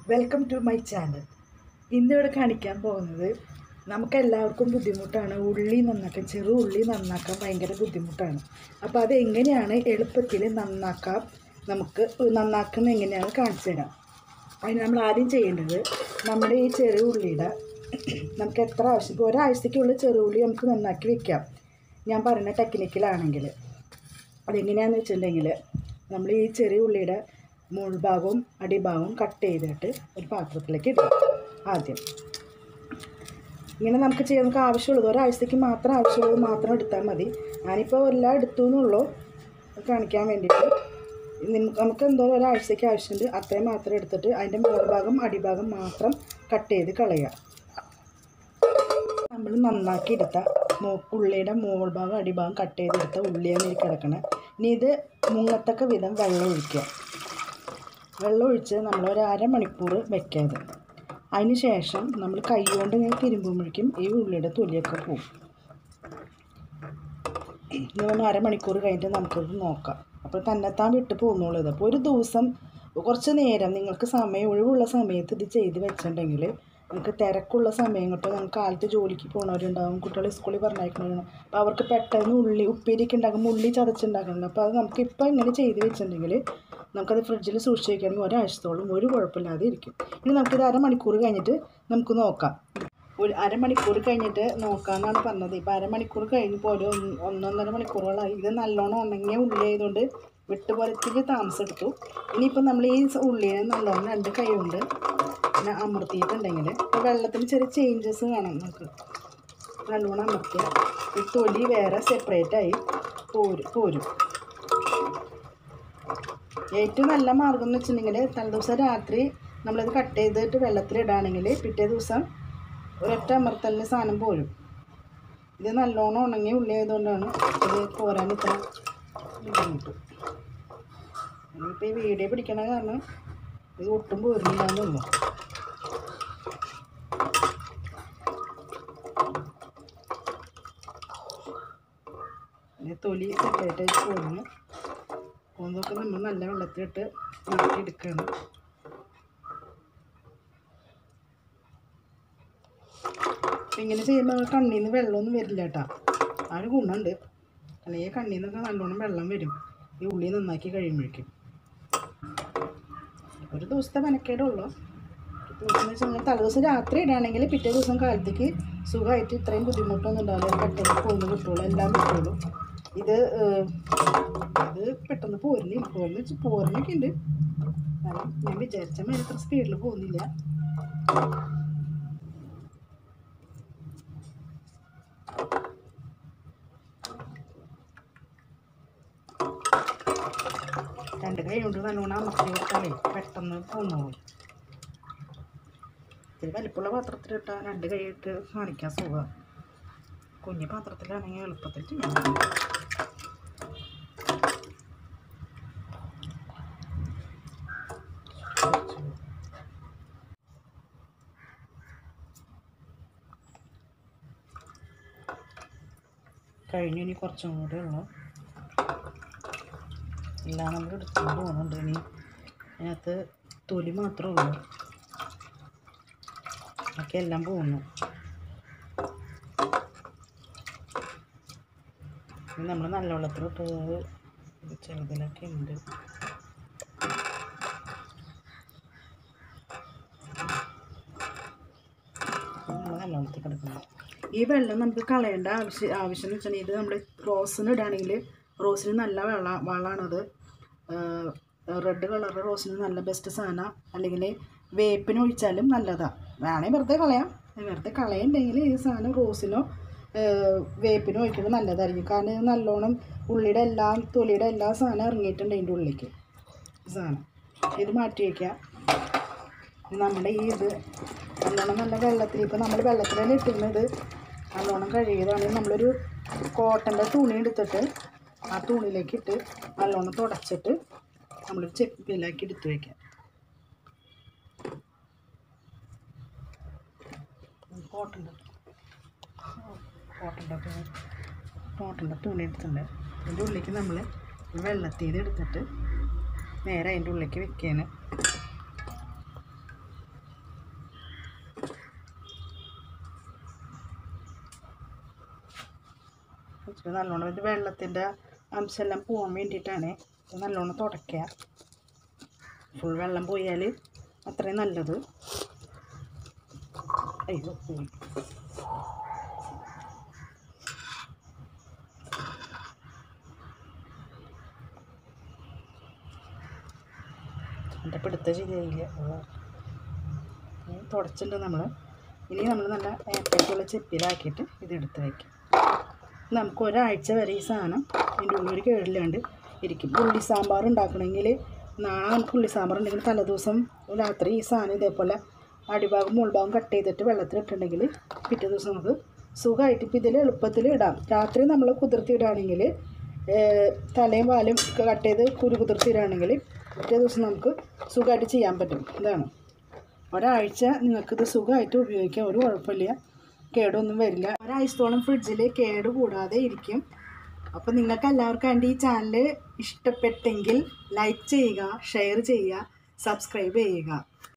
welcome to my channel ഇന്നിവിടെ കാണിക്കാൻ പോകുന്നത് നമുക്കെല്ലാവർക്കും ബുദ്ധിമുട്ടാണ് ഉള്ളി നന്നാക്കാൻ ചെറു ഉള്ളി നന്നാക്കാൻ ഭയങ്കര ബുദ്ധിമുട്ടാണ് അപ്പോൾ അത് എങ്ങനെയാണ് എളുപ്പത്തിൽ നന്നാക്കാം നമുക്ക് നന്നാക്കുന്നത് എങ്ങനെയാണ് കാണിച്ചു തരാം അതിന് നമ്മൾ ആദ്യം ചെയ്യേണ്ടത് നമ്മുടെ ഈ ചെറിയ ഉള്ളിയുടെ നമുക്ക് എത്ര ആവശ്യം ഇപ്പോൾ ഒരാഴ്ചയ്ക്കുള്ളിൽ ചെറു ഉള്ളി നമുക്ക് നന്നാക്കി വെക്കാം ഞാൻ പറയുന്ന ടെക്നിക്കലാണെങ്കിൽ അതെങ്ങനെയാണെന്ന് വെച്ചിട്ടുണ്ടെങ്കിൽ നമ്മൾ ഈ ചെറിയ ഉള്ളിയുടെ മുൾഭാഗവും അടിഭാഗവും കട്ട് ചെയ്തിട്ട് ഒരു പാത്രത്തിലേക്ക് ഇടുക ആദ്യം ഇങ്ങനെ നമുക്ക് ചെയ്യാൻ നമുക്ക് ആവശ്യമുള്ളത് ഒരാഴ്ചത്തേക്ക് മാത്രം ആവശ്യമുള്ളത് മാത്രം എടുത്താൽ മതി ഞാനിപ്പോൾ എല്ലാം എടുത്തു എന്നുള്ളൂ കാണിക്കാൻ വേണ്ടിയിട്ട് നിം- നമുക്ക് എന്തോ ഒരാഴ്ചയ്ക്ക് ആവശ്യമുണ്ട് അത്രയും മാത്രം എടുത്തിട്ട് അതിൻ്റെ മുകൾഭാഗം അടിഭാഗം മാത്രം കട്ട് ചെയ്ത് കളയുക നമ്മൾ നന്നാക്കി എടുത്ത മൂ- ഉള്ളിയുടെ മുകൾ ഭാഗം അടിഭാഗം കട്ട് ചെയ്തെടുത്ത ഉള്ളിയാണ് ഈ കിടക്കണത് ഇനി ഇത് മുങ്ങത്തക്ക വിധം വെള്ളം ഒഴിക്കുക വെള്ളം ഒഴിച്ച് നമ്മൾ ഒരു അരമണിക്കൂർ വെക്കാതെ അതിന് ശേഷം നമ്മൾ കൈ കൊണ്ട് ഇങ്ങനെ തിരുമ്പുമ്പോഴേക്കും ഈ ഉള്ളിയുടെ തൊലിയൊക്കെ പോകും ഇനി ഒന്ന് അരമണിക്കൂർ കഴിഞ്ഞിട്ട് നമുക്കത് നോക്കാം അപ്പോൾ തന്നെത്താൻ വിട്ട് പോകുന്നുള്ളൂ ഇത് അപ്പോൾ ഒരു ദിവസം കുറച്ച് നേരം നിങ്ങൾക്ക് സമയം ഒഴിവുള്ള സമയത്ത് ഇത് ചെയ്ത് വെച്ചിട്ടുണ്ടെങ്കിൽ നിങ്ങൾക്ക് തിരക്കുള്ള സമയം കിട്ടും നിങ്ങൾക്ക് കാലത്ത് ജോലിക്ക് പോകുന്നവരുണ്ടാകും കുട്ടികളെ സ്കൂളിൽ പറഞ്ഞയക്കുന്നവരുണ്ടാകും അപ്പോൾ അവർക്ക് പെട്ടെന്ന് ഉള്ളി ഉപ്പേരിക്ക് ഉണ്ടാക്കുമ്പോൾ ഉള്ളി ചതച്ചുണ്ടാക്കുന്നുണ്ട് അപ്പോൾ അത് നമുക്ക് ഇപ്പോൾ ഇങ്ങനെ ചെയ്ത് വെച്ചിട്ടുണ്ടെങ്കിൽ നമുക്കത് ഫ്രിഡ്ജിൽ സൂക്ഷിച്ച് വയ്ക്കുകയാണെങ്കിൽ ഒരാഴ്ചത്തോളം ഒരു കുഴപ്പമില്ലാതെ ഇരിക്കും ഇനി നമുക്കിത് അരമണിക്കൂർ കഴിഞ്ഞിട്ട് നമുക്ക് നോക്കാം ഒരു അരമണിക്കൂർ കഴിഞ്ഞിട്ട് നോക്കാമെന്നാണ് പറഞ്ഞത് ഇപ്പോൾ അരമണിക്കൂർ കഴിഞ്ഞപ്പോൾ ഒരു ഒന്ന് ഒന്നൊന്നര മണിക്കൂറോളായി ഇത് നല്ലോണം ഉണങ്ങിയ ഉള്ളി ആയതുകൊണ്ട് വിട്ടുപോലത്തേക്ക് താമസം എടുത്തു ഇനിയിപ്പോൾ നമ്മൾ ഈ ഉള്ളിയെ നല്ലോണം രണ്ട് കൈ കൊണ്ട് പിന്നെ അമർത്തിയിട്ടുണ്ടെങ്കിൽ ഇപ്പോൾ വെള്ളത്തിന് ചെറിയ ചേഞ്ചസ് കാണാം നമുക്ക് നല്ലോണം അമർത്തിയ ഈ തൊലി വേറെ സെപ്പറേറ്റായി പോരും പോരും ഏറ്റവും നല്ല മാർഗം എന്ന് വെച്ചിട്ടുണ്ടെങ്കിൽ തലേദിവസം രാത്രി നമ്മളിത് കട്ട് ചെയ്തിട്ട് വെള്ളത്തിലിടുകയാണെങ്കിൽ പിറ്റേ ദിവസം ഒരൊറ്റ അമർത്തലിന് സാധനം പോരും ഇത് നല്ലോണം ഉണങ്ങിയ ഉള്ളി ആയതുകൊണ്ടാണ് ഇത് പോരാൻ ഇത്ര ബുദ്ധിമുട്ട് ഇപ്പോൾ ഈ വീഡിയോ പിടിക്കണ കാരണം ഇത് ഒട്ടും പോരുന്നില്ല എന്നുള്ളൂ ഇത് തൊലി സെപ്പറേറ്റ് ആയിട്ട് പോരുന്നു പോകുന്നതൊക്കെ നമ്മൾ നല്ല വെള്ളത്തിലിട്ട് മാറ്റിയെടുക്കുകയാണ് അപ്പം ഇങ്ങനെ ചെയ്യുമ്പോൾ കണ്ണിൽ നിന്ന് വെള്ളമൊന്നും വരില്ല കേട്ടോ ആ ഒരു ഗുണമുണ്ട് അല്ലെങ്കിൽ കണ്ണിൽ നിന്നൊക്കെ നല്ലോണം വെള്ളം വരും ഈ ഉള്ളി നന്നാക്കി കഴിയുമ്പോഴേക്കും ഒരു ദിവസത്തെ മെനക്കേടേ ഉള്ളൂ ഒരു ദിവസം എന്ന് വെച്ചാൽ തലേദിവസം രാത്രി ഇടുകയാണെങ്കിൽ പിറ്റേ ദിവസം കാലത്തേക്ക് സുഖമായിട്ട് ഇത്രയും ബുദ്ധിമുട്ടൊന്നും ഉണ്ടാവില്ല പെട്ടെന്ന് പോകുന്നു കിട്ടുള്ളൂ എല്ലാം കിട്ടുള്ളൂ ഇത് ഏഹ്, ഇത് പെട്ടെന്ന് പോരുന്നില്ല പോരുന്ന വെച്ചാൽ പോരുന്നൊക്കെ ഉണ്ട് കാരണം ഞാൻ വിചാരിച്ച മാതിരി അത്ര സ്പീഡിൽ പോകുന്നില്ല രണ്ട് കൈ കൊണ്ട് നല്ലോണം അമർത്തി കൊടുത്താലേ പെട്ടെന്ന് പോന്നോളും ഇത്തിരി വലിപ്പമുള്ള പാത്രത്തിലിട്ടാൽ രണ്ട് കൈ ഇട്ട് കാണിക്കാൻ സുഖമാണ് കുഞ്ഞു പാത്രത്തിലാണെങ്കിൽ എളുപ്പത്തിൽ ചെയ്യാം കഴിഞ്ഞു ഇനി കുറച്ചും കൂടെ ഉള്ളു എല്ലാം നമ്മൾ എടുത്തുകൊണ്ട് പോകുന്നുണ്ട് ഇനി അതിനകത്ത് തൊലി മാത്രമേ ഉള്ളൂ ബാക്കി എല്ലാം പോകുന്നു ഇനി നമ്മൾ നല്ല വെള്ളത്തിലിട്ട് ഇത് ചെറുതിലൊക്കെ ഉണ്ട് നമ്മൾ നല്ല വെള്ളത്തിൽ കിടക്കുന്നത് ഈ വെള്ളം നമുക്ക് കളയേണ്ട ആവശ്യം ആവശ്യം എന്ന് വെച്ചിട്ടുണ്ടെങ്കിൽ ഇത് നമ്മൾ റോസിന് ഇടുകയാണെങ്കിൽ റോസിന് നല്ല വെള്ള വളമാണത് റെഡ് കളർ റോസിന് നല്ല ബെസ്റ്റ് സാധനം അല്ലെങ്കിൽ വേപ്പിന് ഒഴിച്ചാലും നല്ലതാണ് വേണമെങ്കിൽ വെറുതെ കളയാം വെറുതെ കളയുണ്ടെങ്കിൽ ഈ സാധനം റോസിനോ ഏഹ്, വേപ്പിനോ ഒഴിക്കുമ്പോൾ നല്ലതായിരിക്കും കാരണം ഇത് നല്ലോണം ഉള്ളിയുടെ എല്ലാം തൊലിയുടെ എല്ലാ സാധനം ഇറങ്ങിയിട്ടുണ്ട് അതിൻ്റെ ഉള്ളിലേക്ക് ഈ സാധനം ഇത് മാറ്റി വയ്ക്കുക നമ്മുടെ ഈ ഇത് നല്ലോണം നല്ല വെള്ളത്തിൽ ഇപ്പോൾ നമ്മൾ വെള്ളത്തിലാണ് ഇട്ടിരുന്നത് നല്ലോണം കഴുകിയതാണെങ്കിൽ നമ്മളൊരു കോട്ടൻ്റെ തുണി എടുത്തിട്ട് ആ തുണിയിലേക്ക് ഇട്ട് നല്ലോണം തുടച്ചിട്ട് നമ്മൾ ചെപ്പിലാക്കി എടുത്ത് വയ്ക്കാം കോട്ടൻ്റെ കോട്ടൻ്റെ കോട്ടൻ്റെ തുണി എടുത്തിട്ടുണ്ട് അതിൻ്റെ ഉള്ളിലേക്ക് നമ്മൾ വെള്ളത്തിൽ നിന്ന് എടുത്തിട്ട് നേരെ അതിൻ്റെ ഉള്ളിലേക്ക് വെക്കുകയാണ് വെച്ചിട്ട് നല്ലോണം ഇത് വെള്ളത്തിൻ്റെ അംശമെല്ലാം പോകാൻ വേണ്ടിയിട്ടാണ് ഇത് നല്ലോണം തുടയ്ക്കുക ഫുൾ വെള്ളം പോയാൽ അത്രയും നല്ലത് അയ്യോ പോയി എൻ്റെ പിടുത്ത ശരിയായില്ല തുടച്ചിട്ടുണ്ട് നമ്മൾ ഇനി നമ്മൾ നല്ല ഏപ്പയ്ക്കുള്ള ചെപ്പിലാക്കിയിട്ട് ഇത് എടുത്ത് വയ്ക്കും നമുക്ക് ഒരാഴ്ച വരെ ഈ സാധനം ഇതിൻ്റെ ഉള്ളിൽ ഒരു കേടില്ലാണ്ട് ഇരിക്കും ഉള്ളി സാമ്പാർ ഉണ്ടാക്കണമെങ്കിൽ നാളെ നമുക്ക് ഉള്ളി സാമ്പാർ ഉണ്ടെങ്കിൽ തലേദിവസം രാത്രി ഈ സാധനം ഇതേപോലെ അടിഭാഗം മുൾഭാഗം കട്ട് ചെയ്തിട്ട് വെള്ളത്തിലിട്ടുണ്ടെങ്കിൽ പിറ്റേ ദിവസം നമുക്ക് സുഖമായിട്ട് ഇപ്പോൾ ഇതിൽ എളുപ്പത്തിൽ ഇടാം രാത്രി നമ്മൾ കുതിർത്തി ഇടുകയാണെങ്കിൽ തലയും വാലും കട്ട് ചെയ്ത് കുരു കുതിർത്തി ഇടുകയാണെങ്കിൽ പിറ്റേ ദിവസം നമുക്ക് സുഖമായിട്ട് ചെയ്യാൻ പറ്റും ഇതാണ് ഒരാഴ്ച നിങ്ങൾക്കിത് സുഖമായിട്ട് ഉപയോഗിക്കാം ഒരു കുഴപ്പമില്ല കേടൊന്നും വരില്ല ഒരാഴ്ചത്തോളം ഫ്രിഡ്ജിൽ കേട് കൂടാതെ ഇരിക്കും അപ്പോൾ നിങ്ങൾക്ക് എല്ലാവർക്കും എൻ്റെ ഈ ചാനൽ ഇഷ്ടപ്പെട്ടെങ്കിൽ ലൈക്ക് ചെയ്യുക ഷെയർ ചെയ്യുക സബ്സ്ക്രൈബ് ചെയ്യുക